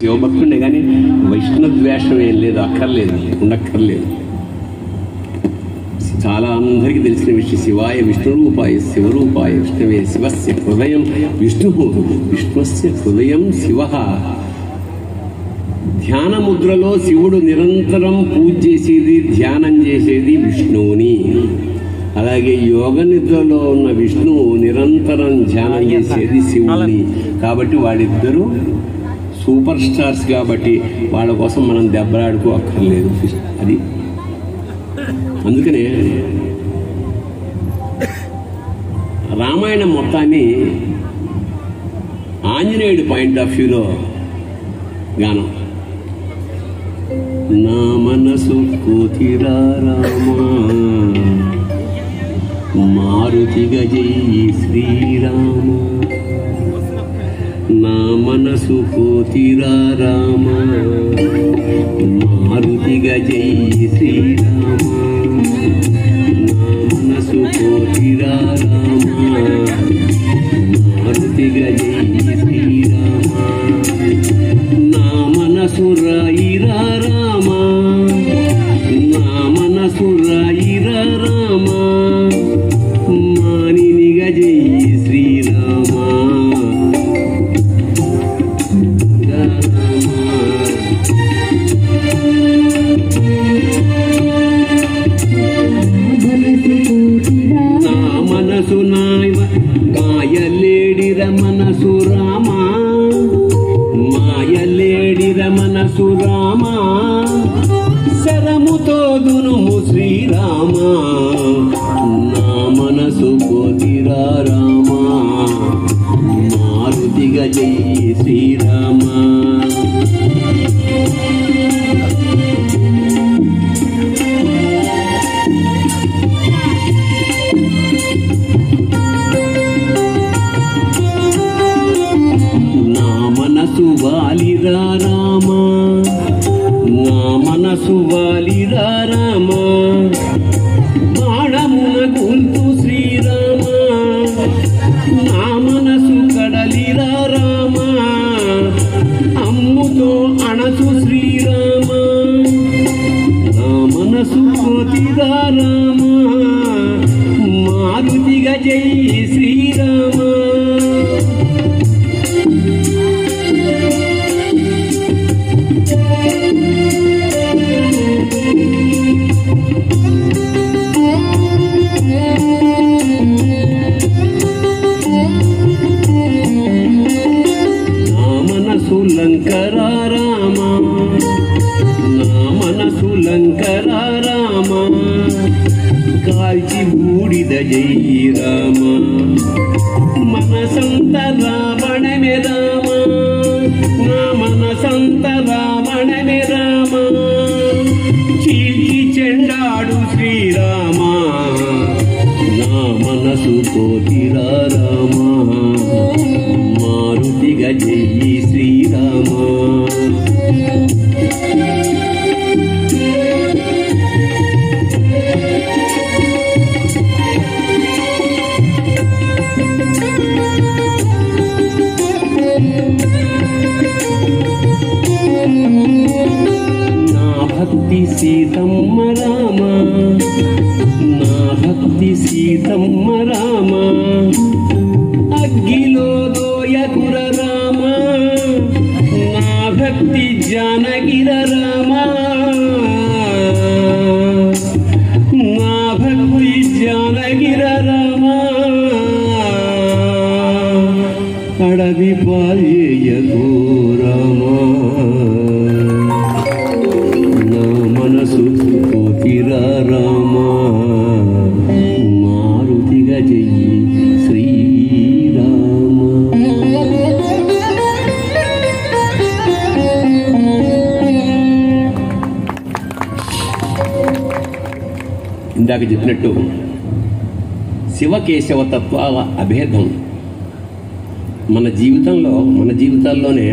శివభక్తుడే కానీ వైష్ణద్వేషం ఏం లేదు అక్కర్లేదు ఉండక్కర్లేదు చాలా అందరికీ తెలిసిన విషయం శివాయ విష్ణురూపాయ శివరూపాయ విష్ణువే శివస్య హృదయం విష్ణు విష్ణుస్య హృదయం శివ ధ్యాన ముద్రలో శివుడు నిరంతరం పూజ చేసేది ధ్యానం చేసేది విష్ణువుని అలాగే యోగ నిద్రలో ఉన్న విష్ణువు నిరంతరం ధ్యానం చేసేది శివుని కాబట్టి వాళ్ళిద్దరూ సూపర్ స్టార్స్ కాబట్టి వాళ్ళ కోసం మనం దెబ్బలాడుకో అక్కర్లేదు అది అందుకనే రామాయణం మొత్తాన్ని ఆంజనేయుడి పాయింట్ ఆఫ్ వ్యూలో గానం నా మనసు కోతిరా రామా మారుతిగ జై శ్రీరామ నా మనసు కోతిరా రామ మారుతిగ జై శ్రీరామ నా మనసు కోతిరా రామ మారుతిగ జై శ్రీరామ నా మనసు రాయిరా రామ నా మనసు రాయిరా రామ మానినిగ జై శ్రీరామ నా మనసు నాయ మాయలేడిర మనసు రామా మాయలేడిర మనసు రామా శరముతో దునుము శ్రీరామ నా మనసు కోతిరా రామా మారుతిగా జై శ్రీరామ నా మనసు వాలిరా రామా నా మనసు వాలిరా రామా బాణమున గుంతు శ్రీరామ నా మనసు కడలిరా రామా అమ్ముతో అణసు శ్రీరామ నా మనసు కోతిరా రామా మారుతిగా జై శ్రీరామ నా మనసు లంకరా రామ నా మనసు లంకరా రామ కాల్చి బూడిద జై రామ మనసంత రావణమే రామ నా మనసంత రావణమే రామ చీల్చి చెండాడు శ్రీరామ నా మనసు కోతిరా రామ మారుతిగా జై శ్రీరామ నా భక్తి సీతమ్మ రామ నా భక్తి సీతమ్మ రామ అగ్గిలో దోయకుర రామ నా భక్తి జానగిర రామ నా భక్తి జానగిర రామ అడవి పాల్యకు రామా నా మనసు కోతిరా రామా మారుతిగా చెయ్యి శ్రీరామ ఇందాక చెప్పినట్టు శివకేశవ తత్వాల అభేదం మన జీవితంలో మన జీవితాల్లోనే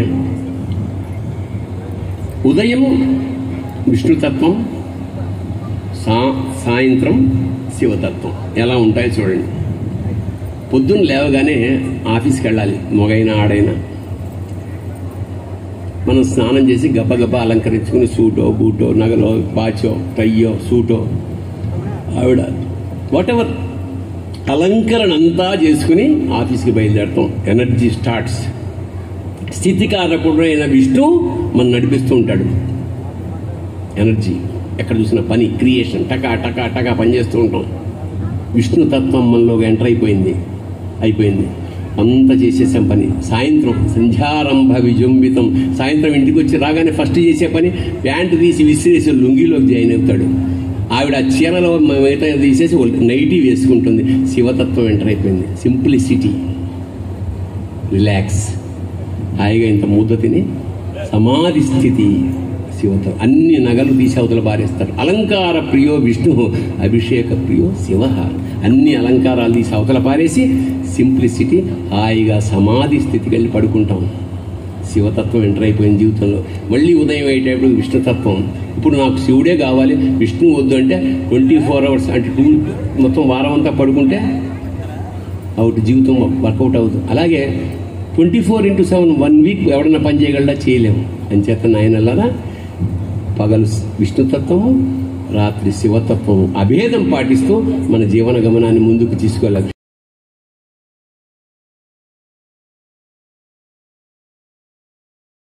ఉదయం విష్ణుతత్వం సా సాయంత్రం శివతత్వం ఎలా ఉంటాయో చూడండి పొద్దున్న లేవగానే ఆఫీస్కి వెళ్ళాలి మొగైనా ఆడైనా మనం స్నానం చేసి గబగబా అలంకరించుకుని సూటో బూటో నగలో పాచో టయ్యో సూటో ఆవిడ వాట్ ఎవర్ అలంకరణ అంతా చేసుకుని ఆఫీస్కి బయలుదేరతాం ఎనర్జీ స్టార్ట్స్ స్థితికారకుడు అయిన విష్ణు మనం నడిపిస్తూ ఉంటాడు ఎనర్జీ ఎక్కడ చూసిన పని క్రియేషన్ టకా టకా టకా పనిచేస్తూ ఉంటాం విష్ణు తత్వం మనలో ఎంటర్ అయిపోయింది అయిపోయింది అంత చేసేసాం పని సాయంత్రం సంధ్యారంభ విజృంభితం సాయంత్రం ఇంటికి వచ్చి రాగానే ఫస్ట్ చేసే పని ప్యాంటు తీసి విసిరేసి లుంగిలోకి జాయిన్ అవుతాడు ఆవిడ ఆ చీరలో మిగతా తీసేసి నైటీ వేసుకుంటుంది శివతత్వం ఎంటర్ అయిపోయింది సింప్లిసిటీ రిలాక్స్ హాయిగా ఇంత ముద్ద తిని సమాధి స్థితి శివతో అన్ని నగలు తీసి అవతల బారేస్తారు అలంకార ప్రియో విష్ణు అభిషేక ప్రియో శివ అన్ని అలంకారాలు తీసి అవతల పారేసి సింప్లిసిటీ హాయిగా సమాధి స్థితికి వెళ్ళి పడుకుంటాం శివతత్వం ఎంటర్ అయిపోయింది జీవితంలో మళ్ళీ ఉదయం అయ్యేటప్పుడు విష్ణుతత్వం ఇప్పుడు నాకు శివుడే కావాలి విష్ణు వద్దు అంటే ట్వంటీ ఫోర్ అవర్స్ అంటే టూ మొత్తం వారం అంతా పడుకుంటే అవుట్ జీవితం వర్కౌట్ అవుతుంది అలాగే twenty four into seven one week ఎవడన్నా పని చేయగలడా చేయలేము అని చేత నాయనల్లారా పగలు విష్ణుతత్వము రాత్రి శివతత్వము అభేదం పాటిస్తూ మన జీవన గమనాన్ని ముందుకు తీసుకెళ్ళచ్చు